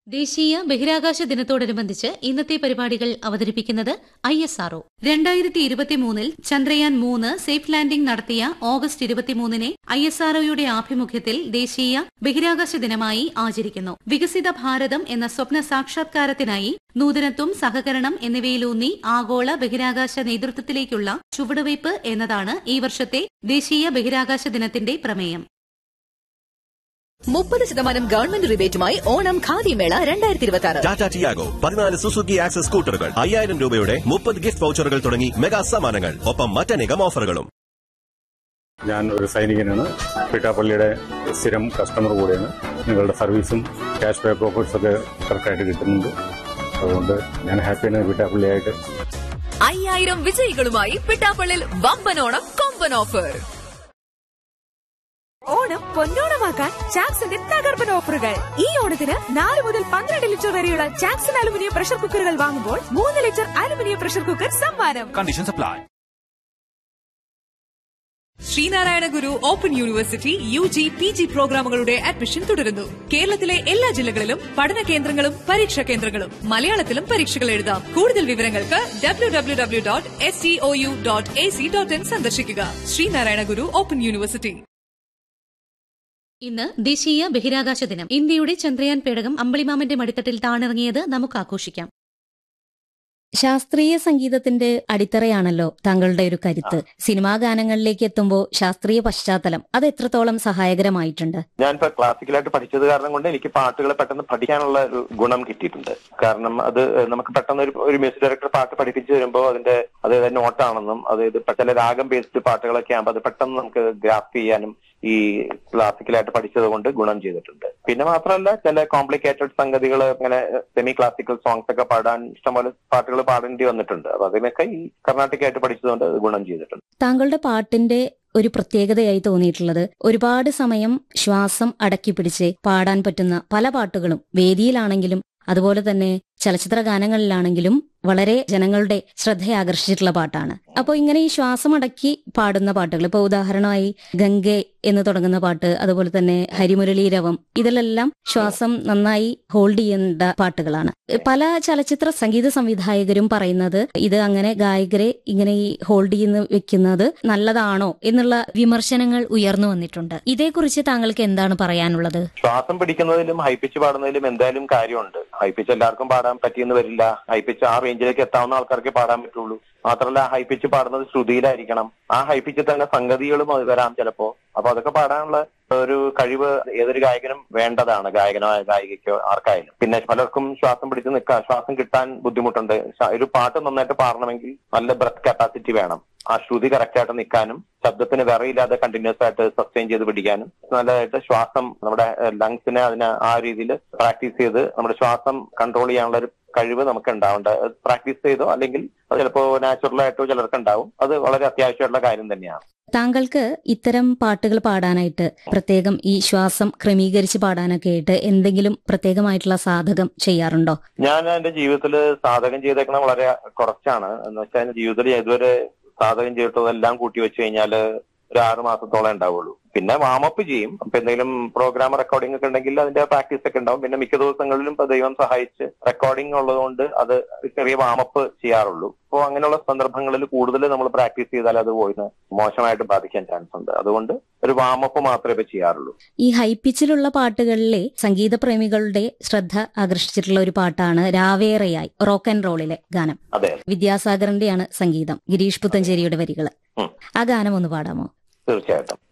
ദേശീയ ബഹിരാകാശ ദിനത്തോടനുബന്ധിച്ച് ഇന്നത്തെ പരിപാടികൾ അവതരിപ്പിക്കുന്നത് ഐ എസ് ആർഒ രണ്ടായിരത്തി ഇരുപത്തിമൂന്നിൽ ചന്ദ്രയാൻ മൂന്ന് സേഫ് ലാൻഡിംഗ് നടത്തിയ ഓഗസ്റ്റ് ഇരുപത്തിമൂന്നിനെ ഐ എസ് ആർഒയുടെ ആഭിമുഖ്യത്തിൽ ദേശീയ ബഹിരാകാശ ദിനമായി ആചരിക്കുന്നു വികസിത ഭാരതം എന്ന സ്വപ്ന സാക്ഷാത്കാരത്തിനായി നൂതനത്വം സഹകരണം എന്നിവയിലൂന്നി ആഗോള ബഹിരാകാശ നേതൃത്വത്തിലേക്കുള്ള ചുവടുവയ്പ് എന്നതാണ് ഈ വർഷത്തെ ദേശീയ ബഹിരാകാശ ദിനത്തിന്റെ പ്രമേയം മുപ്പത് ശതമാനം ഗവൺമെന്റ് റിബേറ്റുമായി ഓണം ഖാദി മേള രണ്ടായിരത്തി ഇരുപത്തി ആറ് ടാറ്റ ടിയാഗോ പതിനാല് സുസുക്കി ആക്സസ് സ്കൂട്ടറുകൾ അയ്യായിരം രൂപയുടെ മുപ്പത് ഗിഫ്റ്റ് വൗച്ചറുകൾ തുടങ്ങി മെഗാ സമ്മാനങ്ങൾ ഒപ്പം മറ്റനേകം ഓഫറുകളും ഞാൻ ഒരു സൈനികനാണ് പിട്ടാപ്പള്ളിയുടെ സ്ഥിരം കസ്റ്റമർ കൂടെയാണ് നിങ്ങളുടെ സർവീസും ക്യാഷ് ബാക്ക് ഓഫേഴ്സ് ഒക്കെ കറക്റ്റായിട്ട് കിട്ടുന്നുണ്ട് അതുകൊണ്ട് ഞാൻ ഹാപ്പിയാണ് പിട്ടാപ്പള്ളിയായിട്ട് അയ്യായിരം വിജയികളുമായി പിട്ടാപ്പള്ളിൽ വമ്പനോണം കൊമ്പൻ ഓഫർ ഓണം പൊന്നോണമാക്കാൻ ചാക്സിന്റെ തകർപ്പൻ ഓഫറുകൾ ഈ ഓണത്തിന് നാല് മുതൽ പന്ത്രണ്ട് ലിറ്റർ വരെയുള്ള ചാക്സൺ അലുമിനിയം പ്രഷർ കുക്കറുകൾ വാങ്ങുമ്പോൾ മൂന്ന് ലിറ്റർ അലുമിനിയം പ്രഷർ കുക്കർ സമ്മാനം Conditions apply. Sreenarayana Guru open university U G P G പ്രോഗ്രാമുകളുടെ അഡ്മിഷൻ തുടരുന്നു കേരളത്തിലെ എല്ലാ ജില്ലകളിലും പഠന കേന്ദ്രങ്ങളും പരീക്ഷാ കേന്ദ്രങ്ങളും മലയാളത്തിലും പരീക്ഷകൾ എഴുതാം കൂടുതൽ വിവരങ്ങൾക്ക് W W W dot S C O U dot A C dot in സന്ദർശിക്കുക ശ്രീനാരായണ ഗുരു ഓപ്പൺ യൂണിവേഴ്സിറ്റി ഇന്ന് ദേശീയ ബഹിരാകാശ ദിനം ഇന്ത്യയുടെ ചന്ദ്രയാൻ പേടകം അമ്പളിമാമന്റെ മടിത്തട്ടിൽ താണിറങ്ങിയത് നമുക്ക് ആഘോഷിക്കാം ശാസ്ത്രീയ സംഗീതത്തിന്റെ അടിത്തറയാണല്ലോ താങ്കളുടെ ഒരു കരുത്ത് സിനിമാ ഗാനങ്ങളിലേക്ക് എത്തുമ്പോൾ ശാസ്ത്രീയ പശ്ചാത്തലം അത് എത്രത്തോളം സഹായകരമായിട്ടുണ്ട് ഞാനിപ്പോ ക്ലാസിക്കലായിട്ട് പഠിച്ചത് കാരണം കൊണ്ട് എനിക്ക് പാട്ടുകൾ പെട്ടെന്ന് പഠിക്കാനുള്ള ഒരു ഗുണം കിട്ടിയിട്ടുണ്ട് കാരണം അത് നമുക്ക് പെട്ടെന്ന് ഒരു ഒരു മ്യൂസിക് ഡയറക്ടർ പാട്ട് പഠിപ്പിച്ചു വരുമ്പോൾ അതിന്റെ അത് നോട്ടാണെന്നും അതായത് ചില രാഗം ബേസ്ഡ് പാട്ടുകളൊക്കെ ആകുമ്പോൾ അത് പെട്ടെന്ന് നമുക്ക് ഗ്രാഫ് ചെയ്യാനും ഈ ക്ലാസിക്കലായിട്ട് പഠിച്ചത് കൊണ്ട് ഗുണം ചെയ്തിട്ടുണ്ട് പിന്നെ മാത്രമല്ല ചില കോംപ്ലിക്കേറ്റഡ് സംഗതികൾ അങ്ങനെ സെമി ക്ലാസിക്കൽ സോങ്സ് ഒക്കെ പാടാൻ ഇഷ്ടംപോലെ പാട്ടുകൾ പാടേണ്ടി വന്നിട്ടുണ്ട് അപ്പൊ അതിനൊക്കെ ഈ കർണാട്ടിക് ആയിട്ട് പഠിച്ചതുകൊണ്ട് അത് ഗുണം ചെയ്തിട്ടുണ്ട് താങ്കളുടെ പാട്ടിന്റെ ഒരു പ്രത്യേകതയായി തോന്നിയിട്ടുള്ളത് ഒരുപാട് സമയം ശ്വാസം അടക്കി പിടിച്ച് പാടാൻ പറ്റുന്ന പല പാട്ടുകളും വേദിയിലാണെങ്കിലും അതുപോലെ തന്നെ ചലച്ചിത്ര ഗാനങ്ങളിലാണെങ്കിലും വളരെ ജനങ്ങളുടെ ശ്രദ്ധയാകർഷിച്ചിട്ടുള്ള പാട്ടാണ് അപ്പോൾ ഇങ്ങനെ ഈ ശ്വാസം അടക്കി പാടുന്ന പാട്ടുകൾ ഇപ്പോൾ ഉദാഹരണമായി ഗംഗെ എന്ന് തുടങ്ങുന്ന പാട്ട് അതുപോലെ തന്നെ ഹരിമുരളീരവം ഇതിലെല്ലാം ശ്വാസം നന്നായി ഹോൾഡ് ചെയ്യേണ്ട പാട്ടുകളാണ് പല ചലച്ചിത്ര സംഗീത സംവിധായകരും പറയുന്നത് ഇത് അങ്ങനെ ഗായകരെ ഇങ്ങനെ ഈ ഹോൾഡ് ചെയ്യുന്ന വെക്കുന്നത് നല്ലതാണോ എന്നുള്ള വിമർശനങ്ങൾ ഉയർന്നു വന്നിട്ടുണ്ട് ഇതേക്കുറിച്ച് താങ്കൾക്ക് എന്താണ് പറയാനുള്ളത് ശ്വാസം പിടിക്കുന്നതിലും ഹൈപ്പിച്ച് പാടുന്നതിലും എന്തായാലും കാര്യമുണ്ട് ഹൈപ്പിച്ച് എല്ലാവർക്കും പാടാൻ പറ്റിയെന്ന് വരില്ല ഹൈപ്പിച്ച് ആ റേഞ്ചിലേക്ക് എത്താവുന്ന ആൾക്കാർക്ക് പാടാൻ പറ്റുള്ളൂ മാത്രമല്ല ഹൈപ്പിച്ച് പാടുന്നത് ശ്രുതിയിലായിരിക്കണം ആ ഹൈപ്പിച്ച് തന്നെ സംഗതികളും അത് വരാം ചിലപ്പോ അപ്പൊ അതൊക്കെ പാടാനുള്ള ഒരു കഴിവ് ഏതൊരു ഗായകനും വേണ്ടതാണ് ഗായകനോ ഗായികയ്ക്കോ ആർക്കായാലും പിന്നെ പലർക്കും ശ്വാസം പിടിച്ച് നിൽക്കാൻ ശ്വാസം കിട്ടാൻ ബുദ്ധിമുട്ടുണ്ട് ശ- ഒരു പാട്ട് നന്നായിട്ട് പാടണമെങ്കിൽ നല്ല ബ്രത്ത് കപ്പാസിറ്റി വേണം ആ ശ്രുതി കറക്റ്റ് ആയിട്ട് നിൽക്കാനും ശബ്ദത്തിന് വിറയില്ലാതെ കണ്ടിന്യൂസ് ആയിട്ട് സസ്റ്റെയിൻ ചെയ്ത് പിടിക്കാനും നല്ലതായിട്ട് ശ്വാസം നമ്മുടെ ലങ്സിനെ അതിനെ ആ രീതിയിൽ പ്രാക്ടീസ് ചെയ്ത് നമ്മുടെ ശ്വാസം കൺട്രോൾ ചെയ്യാനുള്ള ഒരു കഴിവ് നമുക്ക് ഉണ്ടാവേണ്ട പ്രാക്ടീസ് ചെയ്തോ അല്ലെങ്കിൽ അത് ചിലപ്പോ നാച്ചുറൽ ആയിട്ടോ ചിലർക്ക് ഉണ്ടാവും അത് വളരെ അത്യാവശ്യമായിട്ടുള്ള കാര്യം തന്നെയാണ് താങ്കൾക്ക് ഇത്തരം പാട്ടുകൾ പാടാനായിട്ട് പ്രത്യേകം ഈ ശ്വാസം ക്രമീകരിച്ച് പാടാനൊക്കെ ആയിട്ട് എന്തെങ്കിലും പ്രത്യേകമായിട്ടുള്ള സാധകം ചെയ്യാറുണ്ടോ ഞാൻ എന്റെ ജീവിതത്തിൽ സാധകം ചെയ്തേക്കണ വളരെ കുറച്ചാണ് എന്ന് വെച്ചാൽ എന്റെ ജീവിതത്തിൽ ഇതുവരെ സാധകം ചെയ്തിട്ടതെല്ലാം കൂട്ടി വെച്ച് കഴിഞ്ഞാൽ ഒരു ആറ് മാസത്തോളം ഉണ്ടാവുള്ളൂ പിന്നെ വാമപ്പ് ചെയ്യും അപ്പൊ എന്തെങ്കിലും പ്രോഗ്രാം റെക്കോർഡിംഗ് ഒക്കെ ഉണ്ടെങ്കിൽ അതിന്റെ പ്രാക്ടീസ് ഒക്കെ ഉണ്ടാവും പിന്നെ മിക്ക ദിവസങ്ങളിലും ഇപ്പൊ ദൈവം സഹായിച്ച് റെക്കോർഡിംഗ് ഉള്ളതുകൊണ്ട് അത് ചെറിയ വാമപ്പ് ചെയ്യാറുള്ളൂ അപ്പോൾ അങ്ങനെയുള്ള സന്ദർഭങ്ങളിൽ കൂടുതൽ നമ്മൾ പ്രാക്ടീസ് ചെയ്താൽ അത് വോയിന് മോശമായിട്ട് ബാധിക്കാൻ ചാൻസ് ഉണ്ട് അതുകൊണ്ട് ഒരു വാമപ്പ് മാത്രമേ ഇപ്പൊ ചെയ്യാറുള്ളൂ ഈ ഹൈ പിച്ചിലുള്ള പാട്ടുകളിലെ സംഗീത പ്രേമികളുടെ ശ്രദ്ധ ആകർഷിച്ചിട്ടുള്ള ഒരു പാട്ടാണ് രാവേറെയായി റോക്ക് ആൻഡ് റോളിലെ ഗാനം അതെ വിദ്യാസാഗറിന്റെയാണ് സംഗീതം ഗിരീഷ് പുത്തഞ്ചേരിയുടെ വരികള് ഉം. ആ ഗാനം ഒന്ന് പാടാമോ തീർച്ചയായിട്ടും